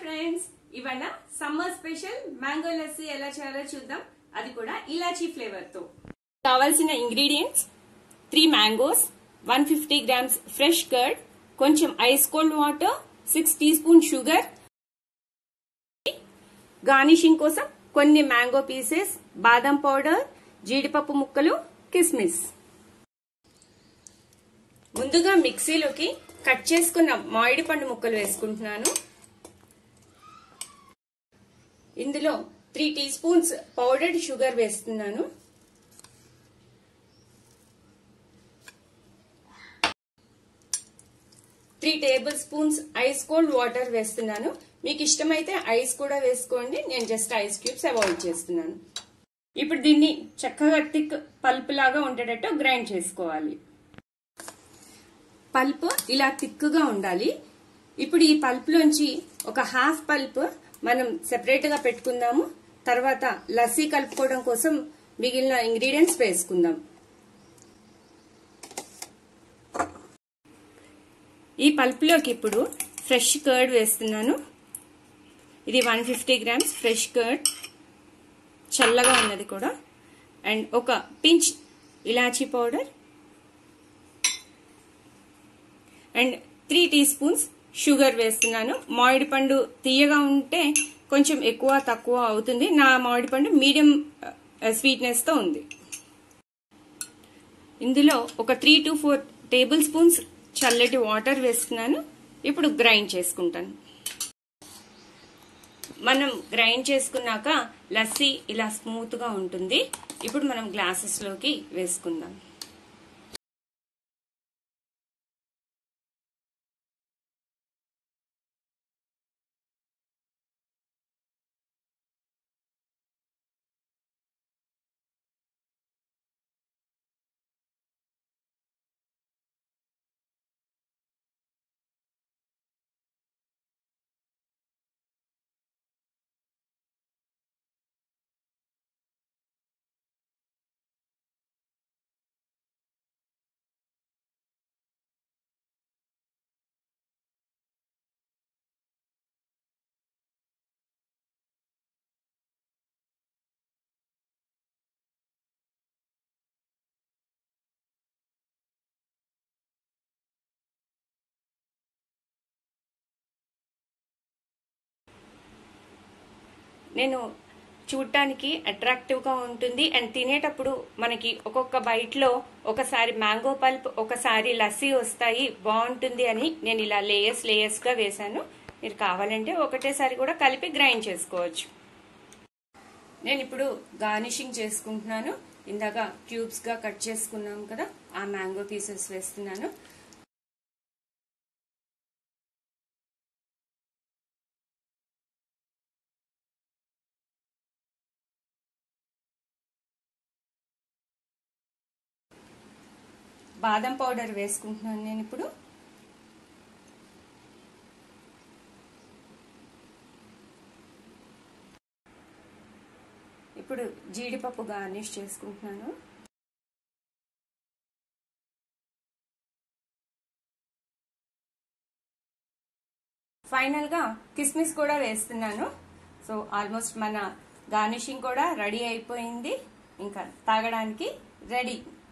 friends ఇవాళ summer special mango lassi ఎలా చేయాలో చూద్దాం అది కూడా ఇలాచీ ఫ్లేవర్ తో కావాల్సిన ingredients three mangoes one fifty grams fresh curd కొంచెం ice cold water six teaspoon sugar garnishing కోసం కొన్ని మ్యాంగో పీసెస్ బాదం పౌడర్ జీడిపప్పు ముక్కలు కిస్మిస్ ముందుగా మిక్సీలోకి కట్ చేసుకున్న మామిడి పండు ముక్కలు వేసుకుంటున్నాను ఇందులో three teaspoons powdered sugar వేస్తున్నాను three tablespoons ice cold water వేస్తున్నాను మీకు ఇష్టమైతే ఐస్ కూడా వేసుకోండి నేను జస్ట్ ఐస్ క్యూబ్స్ అవాయిడ్ చేస్తున్నాను ఇప్పుడు దీన్ని చక్కగా థిక్ పల్ప్ లాగా ఉండేటట్టు గ్రైండ్ చేసుకోవాలి పల్ప్ ఇలా థిక్గా ఉండాలి ఇప్పుడు ఈ పల్ప్ లోంచి ఒక హాఫ్ పల్ప్ మనం సెపరేట్ గా పెట్టుకుందాము తర్వాత లస్సీ కలుపుకోవడం కోసం మిగిలిన ఇంగ్రీడియంట్స్ వేసుకుందాం ఈ పల్ప్లోకి ఇప్పుడు ఫ్రెష్ కర్డ్ వేస్తున్నాను ఇది one fifty grams fresh curd చల్లగా ఉన్నది కూడా అండ్ ఒక pinch elaichi powder and three teaspoons sugar వేస్తున్నాను మామిడి పండు తీయగా ఉంటే కొంచెం ఎక్కువ తక్కువ అవుతుంది నా మామిడి పండు మీడియం స్వీట్నెస్ తో ఉంది ఇందులో ఒక three to four tablespoons చల్లటి వాటర్ వేస్తున్నాను ఇప్పుడు గ్రైండ్ చేసుకుంటాను మనం గ్రైండ్ చేసుకున్నాక లస్సీ ఇలా స్మూత్ గా ఉంటుంది ఇప్పుడు మనం గ్లాసెస్ లోకి వేసుకుందాం నేను చూడటానికి అట్రాక్టివ్ గా ఉంటుంది అండ్ తినేటప్పుడు మనకి ఒక్కొక్క బైట్ లో ఒకసారి మ్యాంగో పల్ప్ ఒకసారి లస్సీ వస్తాయి బాగుంటుంది అని నేను ఇలా లేయర్స్ లేయర్స్ గా వేశాను మీరు కావాలంటే ఒకటేసారి కూడా కలిపి గ్రైండ్ చేసుకోవచ్చు నేను ఇప్పుడు గార్నిషింగ్ చేసుకుంటున్నాను ఇందాక క్యూబ్స్ గా కట్ చేసుకున్నాం కదా ఆ మ్యాంగో పీసెస్ వేస్తున్నాను బాదం పౌడర్ వేసుకుంటున్నాను నేను ఇప్పుడు ఇప్పుడు జీడిపప్పు గార్నిష్ చేసుకుంటున్నాను ఫైనల్ గా కిస్మిస్ కూడా వేస్తున్నాను సో ఆల్మోస్ట్ మన గార్నిషింగ్ కూడా రెడీ అయిపోయింది ఇంకా తాగడానికి రెడీ